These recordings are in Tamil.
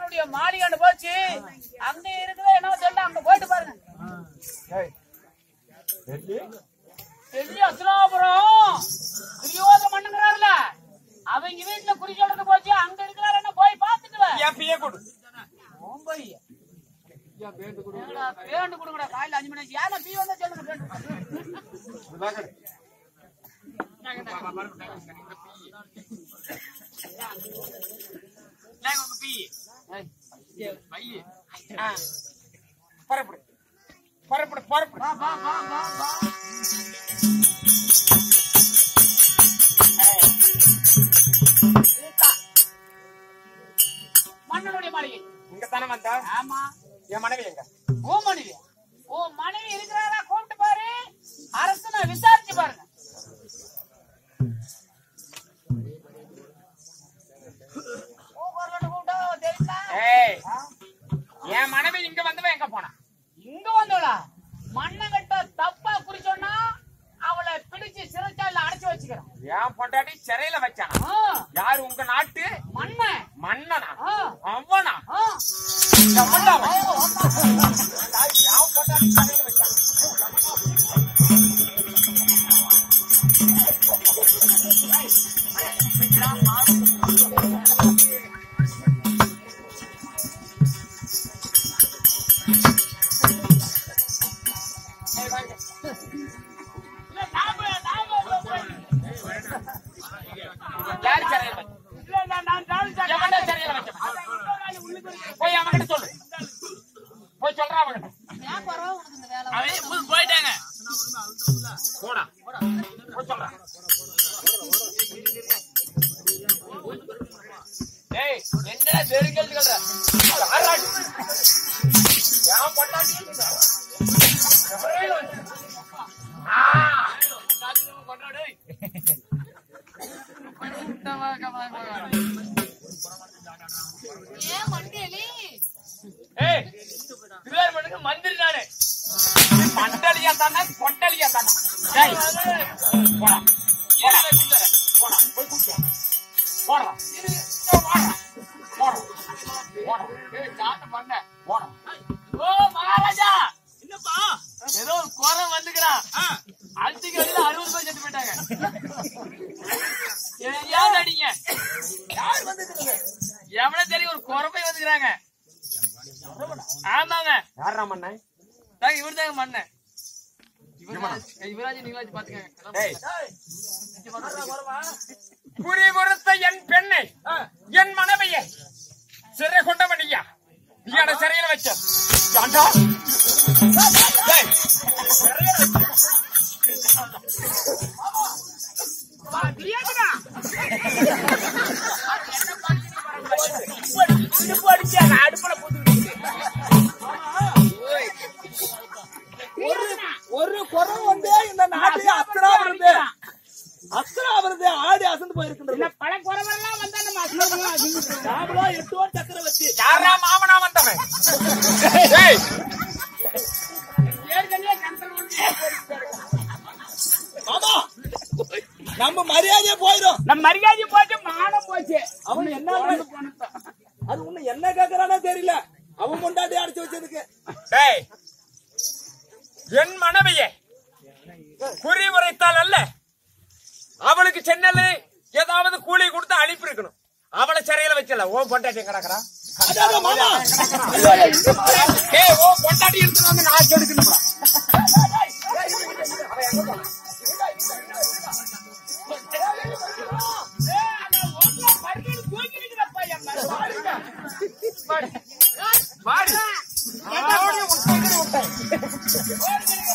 மன்னனுடைய மாளிகாண்டு போச்சு அங்க இருக்குதோ என்ன தெரியல அங்க போயிட்டு பாருங்க ஏய், டெல்லி? டெல்லி அசுராபுரம் துரியோத மண்ணுங்கிறாருல அவங்க வீட்டுல குறி சொல்றது போச்சு அங்க இருக்கிறாரு என்ன போய் பாத்துட்டு வா. என் பிஏ கொடு ஓம்பை. ஏங்கடா, பேண்டு கொடுங்கடா காலையில அஞ்சு மணி ஆச்சு. ஏன்னா டீ வந்தா சொல்லுங்க பேண்டு இதுதான் கொடு. ஏங்க உங்க பீ பைய புறப்படு புறப்படு புறப்படு வா வா வா வா வா சீதா. மன்னனுடைய மாளிகை இங்க தானே வந்தா ஆமா என் மனைவி எங்க ஓ மனைவி ஓ மனைவி இருக்கிறாரா கூப்பிட்டு பாரு அரசனை விசாரிச்சு பாருங்க ஓ குரலோட கூப்பிட்டா தெரியல ஏய் என் மனைவி இங்க வந்தவன் எங்க போனா இங்க வந்தோடா மண்ணங்கிட்ட தப்பா குறிச்சோன்னா அவளை பிடிச்சு சிறைச்சால அடைச்சு வச்சுக்கிறோம் என் பொண்டாட்டி சிறையில வச்சானா ஆ, யாரு உங்க நாட்டு மண்ணன் மன்னனா ஆ, அவனா ஆ. எவன்டா ஓ, அவன்? ஆமா. என் பொண்டாட்டி சிறையில வச்சானா இல்ல, நாம, நாம போய். யாரு சிறையில வச்சா? இல்ல, நான் நான் தாழ்த்தா- எவன்டா சிறையில வச்சவன்? அதான் இன்னொரு ஆளு உள்ளுக்கு இருக்கு. போய் அவன்கிட்ட சொல்லு போய் சொல்றா அவன்கிட்ட அவன் போயிட்டாங்க போடா போய் சொல்றா ஏய் என்னடா வெறும் கேள்வி கேள்ற யாராடி என் பொண்டாட்டி சிறையில வச்சா. ஆ ஏன் மண்டேலி ஏய் திருவாரூர் மண்ணுக்கு மந்திரி நானு நீ மண்டலியா தானே கொண்டலியா தானே டேய் போடா போடா போடா போய் கூட்டு வா. போடா இரு, இதோ போடா போடா போடா ஏய் சாட்ட பண்ண போடா ஓ மகாராஜா என்னப்பா ஏதோ ஒரு குறை வந்துக்கிறான் அழுத்துக்கு வெளியில அறுபது பேர் செத்து போயிட்டாங்க ஏன் ஏன் அடிங்க யார் வந்துருக்குது எவனே தெரியும் ஒரு குறை போய் வந்துக்கிறாங்க ஆமாங்க யாரா மண்ணன் தாங்க இவர் தாங்க மண்ணன் இவராஜ் நீங்களாச்சும் பாத்துக்கங்க டேய் குறி பொறுத்த என் பெண்ணை என் மனைவியை சிறை கொண்டவனியா நீ அட சிறையில வச்ச ஏண்டா? டேய், சிறையில வச்ச. இடுப்பு அடிச்சு அந்த அடுப்புல போட்டுக்கிட்டு. ஒரு குறை வந்து இந்த நாட்டுல அத்தனா வருது அத்தனா வருது ஆடி அசந்து போயிருக்கின்றது பல குறவெல்லாம் வந்தா நம்ம அசுரமா நாமளும் எட்டுவோம் சக்கரவர்த்தி யாரா மாமனா வந்தவன் டேய், ஏற்கனவே கண்ட்ரோல் ஆமா நம்ம மரியாதையே போயிடும் நம்ம மரியாதை போச்சு மானம் போச்சு அவன் என்ன அது உன்னை என்ன கேக்குறானே தெரியல அவன் கொண்டாடி அடிச்சு வச்சதுக்கு டேய், என் மனைவியை குறி உரைத்தால் அல்ல அவளுக்கு சென்னல் ஏதாவது கூலி கொடுத்து அனுப்பி இருக்கணும் அவளை சிறையில வச்சல ஓ பொண்டாட்டி கிடக்குறா அதான் மாமா ஏய் ஓ பொண்டாட்டி எடுத்துட்டு வந்து நான் கெடுக்கணும்டா வாடி வாடி உட்காந்து விட்டேன்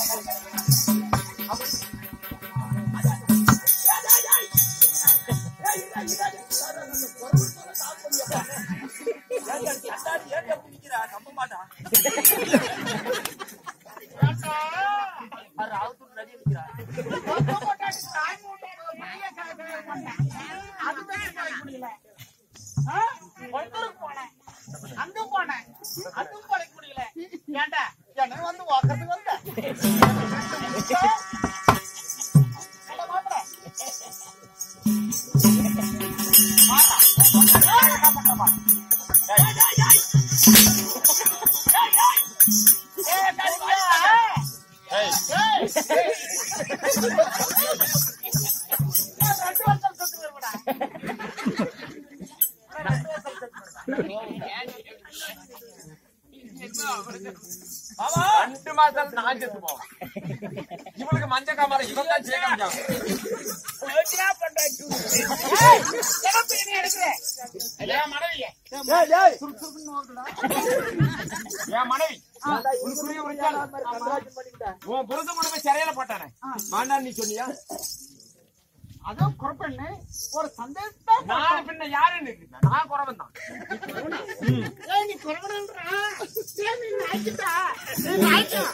அங்க போனேன் அதுவும் பழைக்க முடியல ஏன்டா என்ன வந்து வாக்குறதுக்கு வந்த அட மாப்பிள. வாடா. ஏய், என்ன பண்றமா? ஏய், ஏய், ஏய். ரெண்டு மாசம் நான் செத்து போவேன் இவனுக்கு மஞ்ச காமரை இவன் தான் செய்ய காமிச்சான் என் மனைவி ஏய், ஏய். என் மனைவி உன் குருவி உரிச்சாள். உன் புருஷன் கொண்டு போய் சிறையில போட்டானே வேண்டாம் நீ சொன்னியா அதுவும் குறப்பண்ணு ஒரு சந்தேகத்தை நான் பின்ன யாருன்னு இருக்கு? நான் குறவன் தான் ஏய், நீ குறவனன்றா ஏய், நீ நாய்க்குதா நீ நாய்க்கா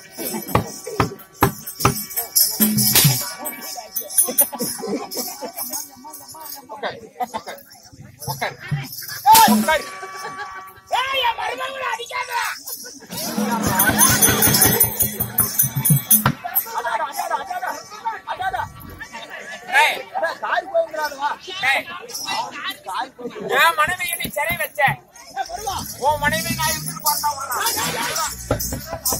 உட்காரு, உட்காரு, உட்காரு. உட்காரு. ஏய் என் மருமகளை அடிக்காத அடாடா, அடாடா, அடாடா, அடாடா. டேய், அடா, காரி போகுங்கிறானுவா. டேய், காரி போகுது. என் மனைவியை நீ சிறை வச்ச உன் மனைவி நான் இழுத்துட்டு பார்த்தா விடுறேன்.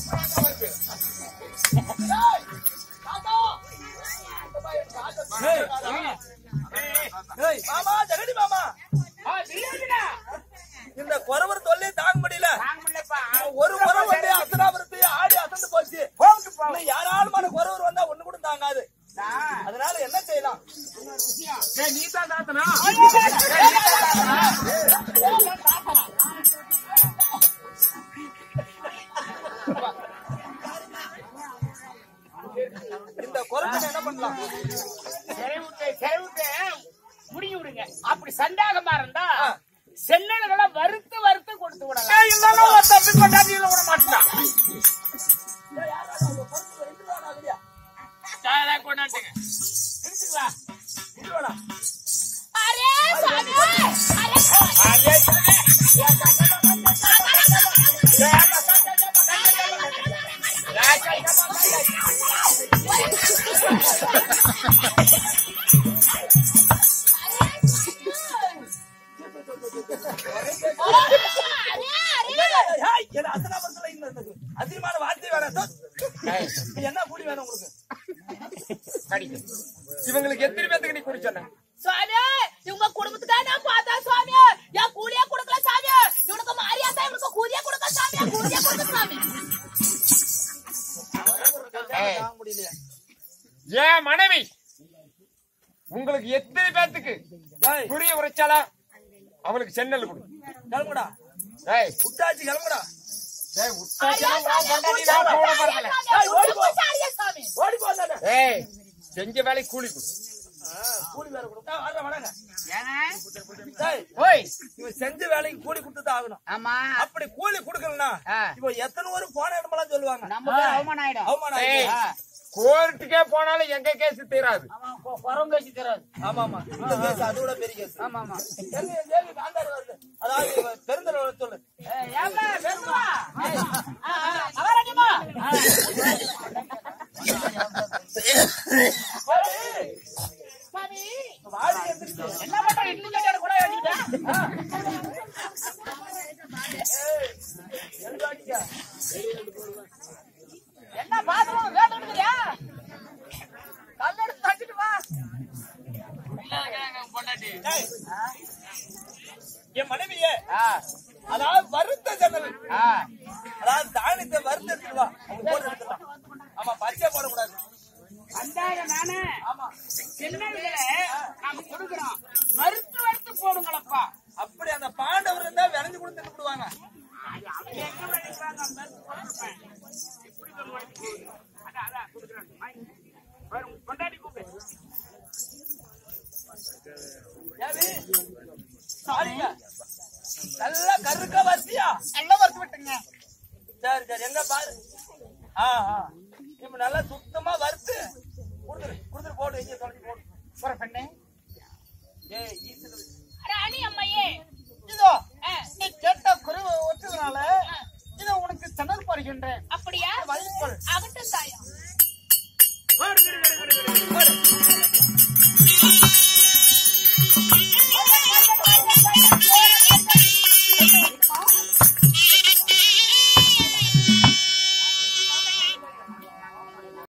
ஏய், ஏய், மாமா ஜெகடி மாமா ஆ தெரியாதுடா இந்த குறவர் தொல்லையை தாங்க முடியல தாங்க முடியலப்பா ஒரு குறவு வந்து அசனாபுரத்து ஆடி அசந்து போச்சு இன்னும் யாராலுமான குறவர் வந்தா ஒண்ணு கூட தாங்காது அதனால என்ன செய்யலாம் டேய், நீ தான் தாத்தனா? இந்த குறவனை என்ன பண்ணலாம் சிறை விட்டு சிறை விட்டு முடிய விடுங்க அப்படி சந்தேகமா இருந்தா சென்னல்களை வறுத்து வறுத்து கொடுத்து விடலாம் டேய், இருந்தாலும் ஒரு தப்பி கொண்டாட்டியில விட மாட்டான். டேய், டேய், கொண்டாட்டுங்க. எடுத்துக்கலாம் அரே சாமி அரே அதே தானே. ஏய், என்ன அசனாபுரத்துல இந்த இந்த அதிகமான வார்த்தை வேணாம் சார். இப்ப என்ன கூலி வேணும் உங்களுக்கு கடிக்கு. இவங்களுக்கு எத்தனை பேத்துக்கு நீ குறி சொன்ன சுவாமி இவங்க குடும்பத்துக்காக நான் பார்த்தேன் சுவாமி என் கூலியா கொடுக்கல சாமி இவனுக்கு மாரியா தான் இவனுக்கு கூலியா கொடுக்க சாமி கூலியா கொடுக்க சாமி ஏய். தாங்க முடியலையா என் மனைவி உங்களுக்கு எத்தனை பேத்துக்கு ஏய், புரிய உரைச்சாலா அவளுக்கு சென்னல் கொடு கிளம்புடா ஏய், விட்டாச்சு கிளம்புடா ஏய், அரியா உத்தாச்சியா சாமி, உன் பொண்டாட்டி கூலியா நான் போட கொடுக்க பரவாயில்ல. சாமி, கூலியா கொடுக்க அரியா சாமி ஓடி போதானே ஏய் செஞ்ச வேலை கூலி கொடு கூலி வேற கொடுத்தா வர வராங்க ஏங்க ஏய், ஓய் இவன் செஞ்ச வேலைக்கு கூலி கொடுத்து ஆகணும் ஆமா அப்படி கூலி கொடுக்கலனா ஆ. இப்போ எத்தனை ஒரு போன இடமெல்லாம் சொல்லுவாங்க நம்ம பேர் அவமானம் ஆயிடும் அவமானம் ஏய், ஆயிடுச்சு. கோர்ட்டுக்கே போனாலும் எங்க கேஸ் தீராது ஆமா குறவங்க வச்சு தராது ஆமா ஆமா இந்த கேஸ் அதோட பெரிய கேஸ் ஆமா ஆமா எங்க என் தேவி காந்தாரி வருது அதாவது இவ பெருந்தலை சொல்லு ஏய், ஏம்மா, பேசுமா? ஏய், ஆ, ஆ, மகாராணியம்மா. ஆ. சாமி வாடி எந்திரிச்சு என்ன பண்ற இட்லி கட்டியோட கூட வச்சுக்கிட்டா எழுதாடிக்க என்ன பாத்ரூம் வேலை எடுக்கிறியா கல் எடுத்து தட்டிட்டு வா ஏய், என் மனைவியே ஆ, அதாவது வறுத்த ஜன்னல் ஆ. அதாவது தானியத்தை வறுத்து எடுத்துட்டு வா அவங்க போட்டு எடுத்துடலாம் ஆமா பச்சை போடக்கூடாது வந்தாங்க நானு ஆமா சின்னதுல நாம கொடுக்குறோம் வறுத்து வறுத்து போடுங்களப்பா அப்படி அந்த பாண்டவர் இருந்தா விளைஞ்சு கொடுத்து விடுவாங்க அவங்க எங்க விளைவிக்கிறாங்க அந்த வறுத்து போட்டுருப்பேன் எப்படி ஒரு வறுத்து போகுது? அதான், அதான், கொடுக்குறேன். வாங்கி. வரும், கொண்டாடி கூப்பிடு ஏவி சாரிங்க நல்லா கருக்க வரிசையா நல்லா வறுத்து விட்டுங்க சரி சரி எங்க பாரு ஆ ஆ இப்ப நல்லா சுத்தமா வறுத்து குடுத்துரு குடுத்துரு போடு எங்க தொலைச்சு போடு போற பெண்ணே ஏய் ஈசனு ராணி அம்மையே இதோ ஆ, நீ கேட்ட குருவை ஒற்றதுனால இதோ உனக்கு சணல் பறிக்கின்றேன் அப்படியா வாங்கிக்கொள். ஆகட்டும் தாயா போடு ஆ